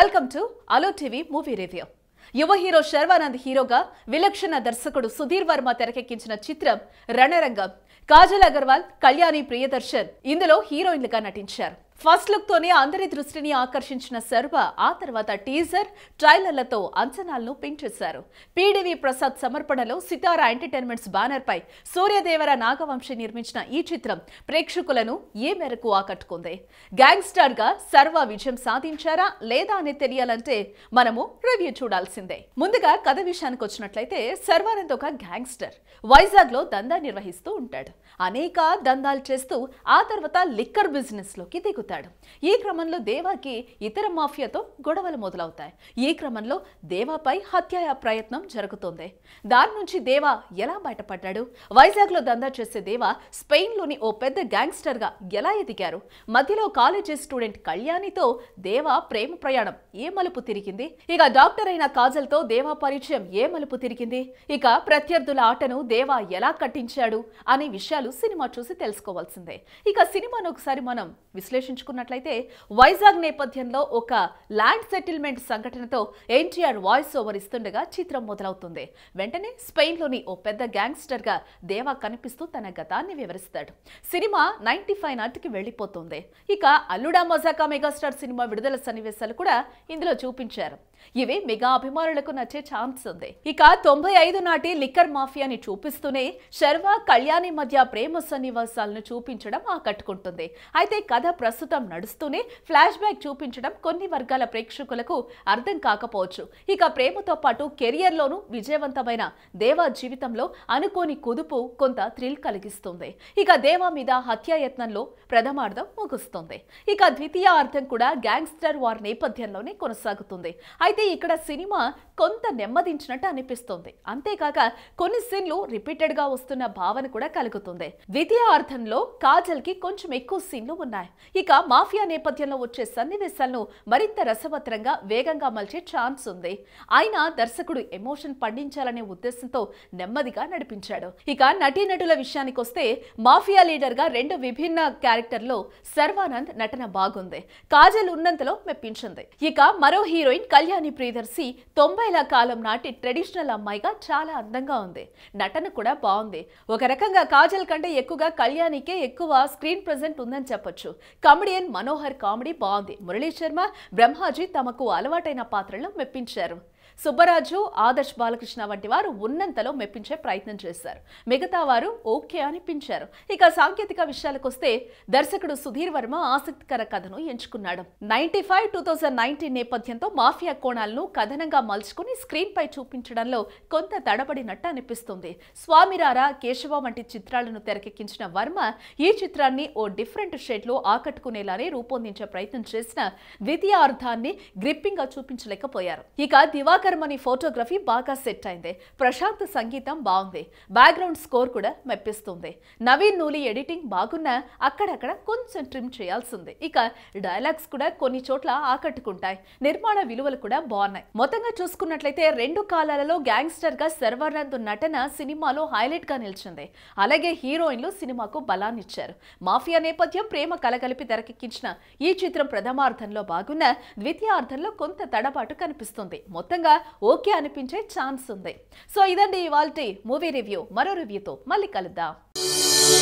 welcome to అలో TV movie review యువ hero Sharwanand హీరోగా విలక్షణ దర్శకుడు సుధీర్ వర్మ తెరకెక్కించిన చిత్రం రణరంగం కాజల్ అగర్వాల్ కళ్యాణి ప్రియదర్శన్ ఇందులో హీరోయిన్లుగా నటించారు ఫస్ట్ లుక్ తోనే అందరి దృష్టిని ఆకర్షించిన సర్వ ఆ తర్వాత టీజర్ ట్రైలర్లతో అంచనాలను పెంచేశారు పీడివి ప్రసాద్ సమర్పణలో సితారా ఎంటర్టైన్మెంట్స్ బ్యానర్ పై సూర్యదేవర నాగవంశి నిర్మించిన ఈ చిత్రం ప్రేక్షకులను ఏ మేరకు ఆకట్టుకుంది గ్యాంగ్స్టర్ గా సర్వ విజయం సాధించారా లేదా అని తెలియాలంటే మనము రివ్యూ చూడాల్సిందే ముందుగా కథ విషయానికి వచ్చినట్లయితే సర్వానంద్ ఒక గ్యాంగ్స్టర్ వైజాగ్ లో దందా నిర్వహిస్తూ ఉంటాడు అనేక దందాలు చేస్తూ ఆ తర్వాత లిక్కర్ బిజినెస్ లోకి దిగుతాడు ఈ క్రమంలో దేవాకి ఇతర మాఫియాతో గొడవలు మొదలవుతాయి ఈ క్రమంలో దేవాపై హత్యాయ ప్రయత్నం జరుగుతుంది దాని నుంచి దేవా ఎలా బయటపడ్డాడు వైజాగ్ లో దందా చేసే దేవా స్పెయిన్ లోని ఓ పెద్ద గ్యాంగ్స్టర్ గా ఎలా ఎదిగారు మధ్యలో కాలేజీ స్టూడెంట్ కళ్యాణితో దేవా ప్రేమ ప్రయాణం ఏ మలుపు తిరిగింది ఇక డాక్టర్ అయిన కాజల్ తో దేవా పరిచయం ఏ మలుపు తిరిగింది ఇక ప్రత్యర్థుల ఆటను దేవా ఎలా కట్టించాడు అనే విషయాలు సినిమా చూసి తెలుసుకోవాల్సిందే ఇక సినిమాను ఒకసారి మనం విశ్లేషించుకున్నట్లయితే వైజాగ్ నేపథ్యంలో ఒక ల్యాండ్ సెటిల్మెంట్ సంఘటనతో ఎన్టీఆర్ వాయిస్ ఓవర్ ఇస్తుండగా చిత్రం మొదలవుతుంది వెంటనే స్పెయిన్లోని ఓ పెద్ద గ్యాంగ్స్టర్ గా దేవా కనిపిస్తూ తన గతాన్ని వివరిస్తాడు సినిమా నైన్టీ ఫైవ్ నాటికి వెళ్ళిపోతుంది ఇక అల్లుడా మజాకా మెగాస్టార్ సినిమా విడుదల సన్నివేశాలు కూడా ఇందులో చూపించారు ఇవి మెగా అభిమానులకు నచ్చే ఛాన్స్ ఉంది ఇక తొంభై ఐదు నాటి లిక్కర్ మాఫియాని చూపిస్తూనే శర్వ కళ్యాణి మధ్య ప్రేమ సన్నివాసాలను చూపించడం ఆకట్టుకుంటుంది అయితే కథ ప్రస్తుతం నడుస్తూనే ఫ్లాష్ బ్యాక్ చూపించడం కొన్ని వర్గాల ప్రేక్షకులకు అర్థం కాకపోవచ్చు ఇక ప్రేమతో పాటు కెరియర్లోనూ విజయవంతమైన దేవా జీవితంలో అనుకోని కుదుపు కొంత థ్రిల్ కలిగిస్తుంది ఇక దేవా మీద హత్యాయత్నంలో ప్రథమార్థం ముగుస్తుంది ఇక ద్వితీయ అర్థం కూడా గ్యాంగ్స్టర్ వార్ నేపథ్యంలోనే కొనసాగుతుంది అయితే ఇక్కడ సినిమా కొంత నెమ్మదించినట్టు అనిపిస్తుంది అంతేకాక కొన్ని సీన్లు రిపీటెడ్ గా వస్తున్న భావన కూడా కలుగుతుంది ద్వితీయ అర్థంలో కాజల్ కి కొంచెం ఎక్కువ సీన్లు ఉన్నాయి ఇక మాఫియా నేపథ్యంలో వచ్చే సన్నివేశాలను మరింత రసవత్రంగా వేగంగా మలిచే ఛాన్స్ ఉంది అయినా దర్శకుడు ఎమోషన్ పండించాలనే ఉద్దేశంతో నెమ్మదిగా నడిపించాడు ఇక నటీనటుల విషయానికి వస్తే మాఫియా లీడర్ గా రెండు విభిన్న క్యారెక్టర్లో సర్వానంద్ నటన బాగుంది కాజల్ ఉన్నంతలో మెప్పించింది ఇక మరో హీరోయిన్ కళ్యాణి ప్రియదర్శి తొంభైల కాలం నాటి ట్రెడిషనల్ అమ్మాయిగా చాలా అందంగా ఉంది నటన కూడా బాగుంది ఒక రకంగా కాజల్ కంటే ఎక్కువగా కళ్యాణికే ఎక్కువ స్క్రీన్ ప్రెజెంట్ ఉందని చెప్పొచ్చు కమెడియన్ మనోహర్ కామెడీ బాగుంది మురళీ శర్మ బ్రహ్మాజీ తమకు అలవాటైన పాత్రలను మెప్పించారు సుబ్బరాజు ఆదర్శ్ బాలకృష్ణ వంటి వారు ఉన్నంతలో మెప్పించే ప్రయత్నం చేశారు మిగతా వారు ఓకే అనిపించారు ఇక సాంకేతిక విషయాలకు వస్తే దర్శకుడు సుధీర్ వర్మ ఆసక్తికర కథను ఎంచుకున్నాడు ninety five two thousand nineteen నేపథ్యంతో మాఫియా కోణాలను కథనంగా మలుచుకుని స్క్రీన్ పై చూపించడంలో కొంత తడబడినట్టు అనిపిస్తుంది స్వామిరారా కేశవ వంటి చిత్రాలను తెరకెక్కించిన వర్మ ఈ చిత్రాన్ని ఓ డిఫరెంట్ షేడ్ లో ఆకట్టుకునేలానే రూపొందించే ప్రయత్నం చేసిన ద్వితీయ అర్థాన్ని గ్రిప్పింగ్ గా చూపించలేకపోయారు ఇక దివాకర్ మణి ఫోటోగ్రఫీ బాగా సెట్ అయింది ప్రశాంత్ సంగీతం బాగుంది బ్యాక్గ్రౌండ్ స్కోర్ కూడా మెప్పిస్తుంది నవీన్ నూలి ఎడిటింగ్ బాగున్నా అక్కడక్కడ కొంచెం ట్రిమ్ చేయాల్సింది ఇక డైలాగ్స్ కూడా కొన్ని చోట్ల ఆకట్టుకుంటాయి నిర్మాణ విలువలు కూడా బాగున్నాయి మొత్తంగా చూసుకున్నట్లయితే రెండు కాలాలలో గ్యాంగ్స్టర్ గా సర్వానంద్ నటన సినిమాలో హైలైట్ గా నిలిచింది అలాగే హీరోయిన్లు సినిమాకు బలాన్నిచ్చారు మాఫియా నేపథ్యం ప్రేమ కలగలిపి తెరకెక్కించిన ఈ చిత్రం ప్రథమార్థంలో బాగున్న ద్వితీయార్థంలో కొంత తడబాటు కనిపిస్తుంది మొత్తంగా ఓకే అనిపించే ఛాన్స్ ఉంది సో ఇదండి ఇవాల్టి మూవీ రివ్యూ మరో రివ్యూతో మళ్ళీ కలుద్దాం